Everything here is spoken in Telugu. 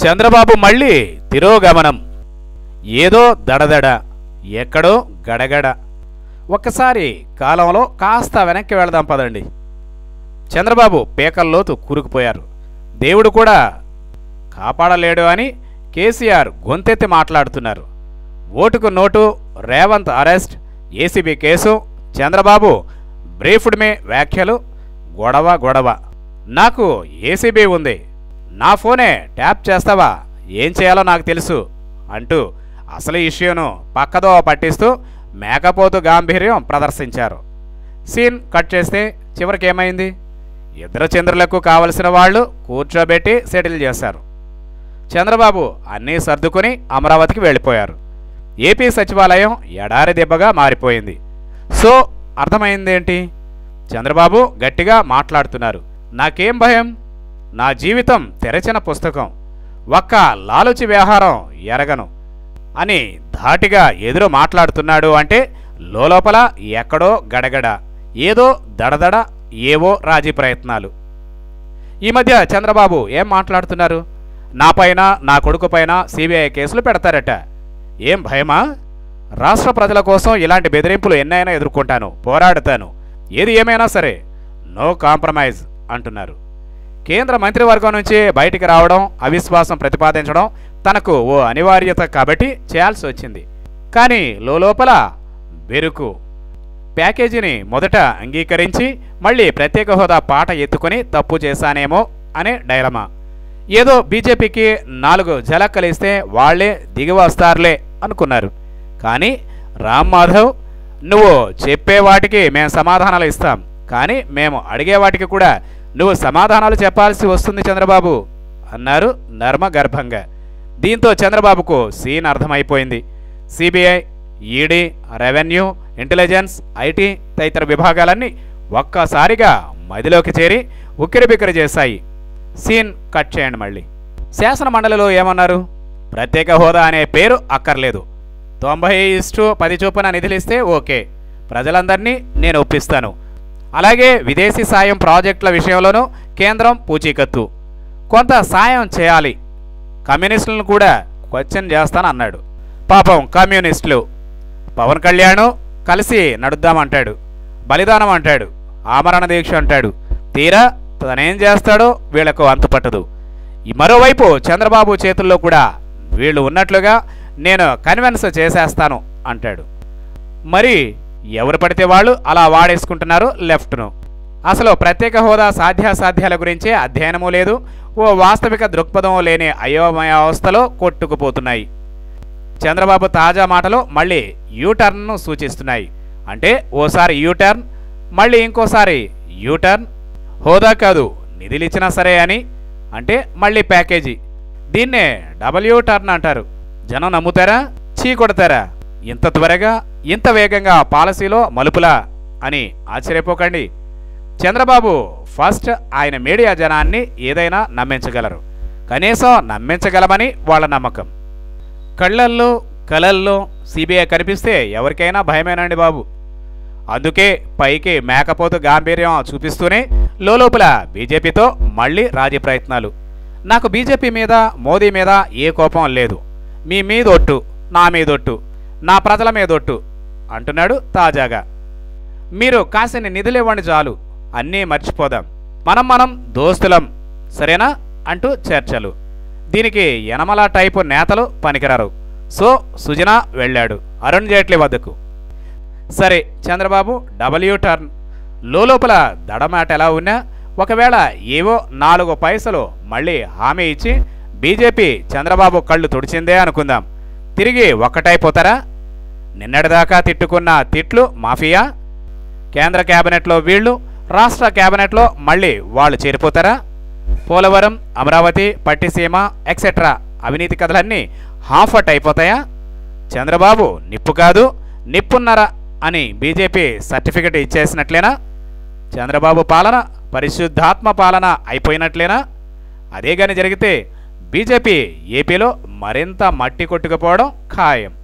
చంద్రబాబు మళ్ళీ తిరోగమనం ఏదో దడదడ ఎక్కడో గడగడ ఒక్కసారి కాలంలో కాస్త వెనక్కి వెళదాం పదండి చంద్రబాబు పేకల్లోతు కూరుకుపోయారు దేవుడు కూడా కాపాడలేడు అని కేసీఆర్ గొంతెత్తి మాట్లాడుతున్నారు ఓటుకు note Revanth arrest ACB case Chandrababu briefed me వ్యాఖ్యలు గొడవ గొడవ నాకు ఏసీబీ ఉంది నా ఫోనే ట్యాప్ చేస్తావా ఏం చేయాలో నాకు తెలుసు అంటూ అసలు ఇష్యూను పక్కదో పట్టిస్తూ మేకపోతు గాంభీర్యం ప్రదర్శించారు సీన్ కట్ చేస్తే చివరికి ఏమైంది ఇద్దరు చంద్రులకు కావలసిన వాళ్ళు కూర్చోబెట్టి సెటిల్ చేశారు చంద్రబాబు అన్నీ సర్దుకుని అమరావతికి వెళ్ళిపోయారు ఏపీ సచివాలయం ఎడారి దెబ్బగా మారిపోయింది సో అర్థమైందేంటి చంద్రబాబు గట్టిగా మాట్లాడుతున్నారు నాకేం భయం నా జీవితం తెరచిన పుస్తకం ఒక్క లాలుచి వ్యవహారం ఎరగను అని ధాటిగా ఎదురు మాట్లాడుతున్నాడు అంటే లోపల ఎక్కడో గడగడ ఏదో దడదడ ఏవో రాజీ ప్రయత్నాలు ఈ మధ్య చంద్రబాబు ఏం మాట్లాడుతున్నారు నాపైన నా కొడుకుపైన సిబిఐ కేసులు పెడతారట ఏం భయమా రాష్ట్ర ప్రజల కోసం ఇలాంటి బెదిరింపులు ఎన్నైనా ఎదుర్కొంటాను పోరాడుతాను ఏది ఏమైనా సరే నో కాంప్రమైజ్ అంటున్నారు కేంద్ర మంత్రివర్గం నుంచి బయటికి రావడం అవిశ్వాసం ప్రతిపాదించడం తనకు ఓ అనివార్యత కాబట్టి చేయాల్సి వచ్చింది కానీ లోపల బెరుకు ప్యాకేజీని మొదట అంగీకరించి మళ్ళీ ప్రత్యేక హోదా పాట ఎత్తుకొని తప్పు చేశానేమో అనే డైలమా ఏదో బీజేపీకి నాలుగు జలక్కలిస్తే వాళ్లే దిగి వస్తారులే అనుకున్నారు కానీ రామ్ మాధవ్ నువ్వు చెప్పే వాటికి మేము సమాధానాలు ఇస్తాం కానీ మేము అడిగే వాటికి కూడా నువ్వు సమాధానాలు చెప్పాల్సి వస్తుంది చంద్రబాబు అన్నారు నర్మ గర్భంగా దీంతో చంద్రబాబుకు సీన్ అర్థమైపోయింది CBI ED revenue intelligence IT తదితర విభాగాలన్నీ ఒక్కసారిగా మదిలోకి చేరి ఉక్కిరిబిక్కిరి చేశాయి సీన్ కట్ చేయండి మళ్ళీ శాసన మండలిలో ఏమన్నారు ప్రత్యేక హోదా అనే పేరు అక్కర్లేదు తొంభై ఇస్టు పది చొప్పున నిధులిస్తే ఓకే ప్రజలందరినీ నేను ఒప్పిస్తాను అలాగే విదేశీ సాయం ప్రాజెక్టుల విషయంలోనూ కేంద్రం పూచీకత్తు కొంత సాయం చేయాలి కమ్యూనిస్టులను కూడా క్వశ్చన్ చేస్తానన్నాడు పాపం కమ్యూనిస్టులు పవన్ కళ్యాణ్ కలిసి నడుద్దామంటాడు బలిదానం అంటాడు ఆమరణ దీక్ష అంటాడు తీరా తనేం చేస్తాడో వీళ్లకు అంతుపట్టదు ఈ మరోవైపు చంద్రబాబు చేతుల్లో కూడా వీళ్ళు ఉన్నట్లుగా నేను కన్విన్స్ చేసేస్తాను అంటాడు మరి ఎవరు పడితే వాళ్ళు అలా వాడేసుకుంటున్నారు లెఫ్ట్ను అసలు ప్రత్యేక హోదా సాధ్యాసాధ్యాల గురించే అధ్యయనము లేదు ఓ వాస్తవిక దృక్పథం లేని అయోమయ అవస్థలో కొట్టుకుపోతున్నాయి చంద్రబాబు తాజా మాటలు మళ్ళీ యూటర్న్ను సూచిస్తున్నాయి అంటే ఓసారి యూటర్న్ మళ్ళీ ఇంకోసారి యూటర్న్ హోదా కాదు నిధులిచ్చినా సరే అని అంటే మళ్ళీ ప్యాకేజీ దీన్నే డబ్ల్యూ టర్న్ అంటారు జనం నమ్ముతారా చీ కొడతారా ఇంత త్వరగా ఇంత వేగంగా పాలసీలో మలుపులా అని ఆశ్చర్యపోకండి చంద్రబాబు ఫస్ట్ ఆయన మీడియా జనాన్ని ఏదైనా నమ్మించగలరు కనీసం నమ్మించగలమని వాళ్ళ నమ్మకం కళ్ళల్లో కలల్లో సిబిఐ కనిపిస్తే ఎవరికైనా భయమేనండి బాబు అందుకే పైకి మేకపోతు గాంభీర్యం చూపిస్తూనే లోపల బీజేపీతో మళ్ళీ రాజీ ప్రయత్నాలు నాకు బీజేపీ మీద మోదీ మీద ఏ కోపం లేదు మీ మీదొట్టు నా మీదొట్టు నా ప్రజల మీదొట్టు అంటున్నాడు తాజాగా మీరు కాసిన నిధులు ఇవ్వండి చాలు అన్నీ మర్చిపోదాం మనం మనం దోస్తులం సరేనా అంటూ చర్చలు దీనికి యనమల టైపు నేతలు పనికిరారు సో సుజన వెళ్ళాడు అరుణ్ జైట్లీ వద్దకు సరే చంద్రబాబు డబ్ల్యూ టర్న్ లోపల దడమాట ఎలా ఉన్నా ఒకవేళ ఏవో నాలుగు పైసలు మళ్ళీ హామీ ఇచ్చి బీజేపీ చంద్రబాబు కళ్ళు తుడిచిందే అనుకుందాం తిరిగి ఒక్కటైపోతారా నిన్నటిదాకా తిట్టుకున్న తిట్లు మాఫియా కేంద్ర కేబినెట్లో వీళ్ళు రాష్ట్ర కేబినెట్లో మళ్ళీ వాళ్ళు చేరిపోతారా పోలవరం అమరావతి పట్టిసీమ ఎక్సెట్రా అవినీతి కథలన్నీ హాఫ్ అట్ అయిపోతాయా చంద్రబాబు నిప్పు కాదు నిప్పున్నర అని బీజేపీ సర్టిఫికెట్ ఇచ్చేసినట్లేనా చంద్రబాబు పాలన పరిశుద్ధాత్మ పాలన అయిపోయినట్లేనా అదే గాని జరిగితే బీజేపీ ఏపీలో మరింత మట్టి కొట్టుకుపోవడం ఖాయం